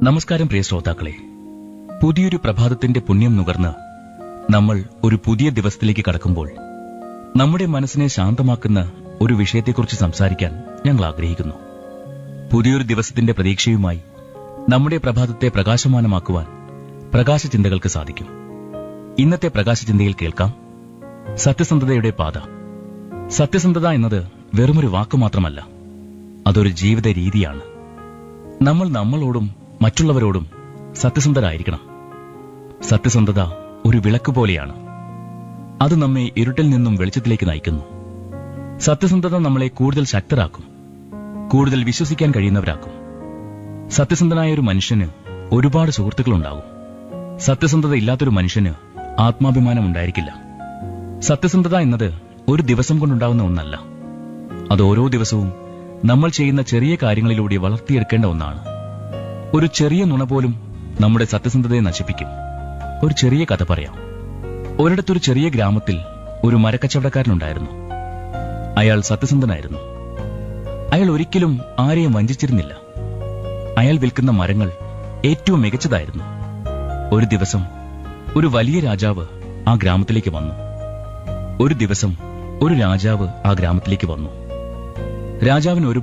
നമസ്കാരം പ്രിയ ശ്രോതാക്കളെ പുതിയൊരു പ്രഭാതത്തിന്റെ പുണ്യം നുകർന്ന് നമ്മൾ ഒരു പുതിയ ദിവസത്തിലേക്ക് കടക്കുമ്പോൾ നമ്മുടെ മനസ്സിനെ ശാന്തമാക്കുന്ന ഒരു വിഷയത്തെക്കുറിച്ച് സംസാരിക്കാൻ ഞങ്ങൾ ആഗ്രഹിക്കുന്നു പുതിയൊരു ദിവസത്തിന്റെ പ്രതീക്ഷയുമായി നമ്മുടെ പ്രഭാതത്തെ പ്രകാശമാനമാക്കുവാൻ പ്രകാശചിന്തകൾക്ക് സാധിക്കും ഇന്നത്തെ പ്രകാശചിന്തയിൽ കേൾക്കാം സത്യസന്ധതയുടെ പാത സത്യസന്ധത എന്നത് വെറുമൊരു വാക്ക് മാത്രമല്ല അതൊരു ജീവിത രീതിയാണ് നമ്മൾ നമ്മളോടും മറ്റുള്ളവരോടും സത്യസന്ധരായിരിക്കണം സത്യസന്ധത ഒരു വിളക്ക് പോലെയാണ് അത് നമ്മെ ഇരുട്ടിൽ നിന്നും വെളിച്ചത്തിലേക്ക് നയിക്കുന്നു സത്യസന്ധത നമ്മളെ കൂടുതൽ ശക്തരാക്കും കൂടുതൽ വിശ്വസിക്കാൻ കഴിയുന്നവരാക്കും സത്യസന്ധനായ ഒരു മനുഷ്യന് ഒരുപാട് സുഹൃത്തുക്കളുണ്ടാകും സത്യസന്ധത ഇല്ലാത്തൊരു മനുഷ്യന് ആത്മാഭിമാനം ഉണ്ടായിരിക്കില്ല സത്യസന്ധത എന്നത് ഒരു ദിവസം കൊണ്ടുണ്ടാകുന്ന ഒന്നല്ല അത് ഓരോ ദിവസവും നമ്മൾ ചെയ്യുന്ന ചെറിയ കാര്യങ്ങളിലൂടെ വളർത്തിയെടുക്കേണ്ട ഒന്നാണ് ഒരു ചെറിയ നുണ പോലും നമ്മുടെ സത്യസന്ധതയെ നശിപ്പിക്കും ഒരു ചെറിയ കഥ പറയാം ഒരിടത്തൊരു ചെറിയ ഗ്രാമത്തിൽ ഒരു മരക്കച്ചവടക്കാരനുണ്ടായിരുന്നു അയാൾ സത്യസന്ധനായിരുന്നു അയാൾ ഒരിക്കലും ആരെയും വഞ്ചിച്ചിരുന്നില്ല അയാൾ വിൽക്കുന്ന മരങ്ങൾ ഏറ്റവും മികച്ചതായിരുന്നു ഒരു ദിവസം ഒരു വലിയ രാജാവ് ആ ഗ്രാമത്തിലേക്ക് വന്നു ഒരു ദിവസം ഒരു രാജാവ് ആ ഗ്രാമത്തിലേക്ക് വന്നു രാജാവിന് ഒരു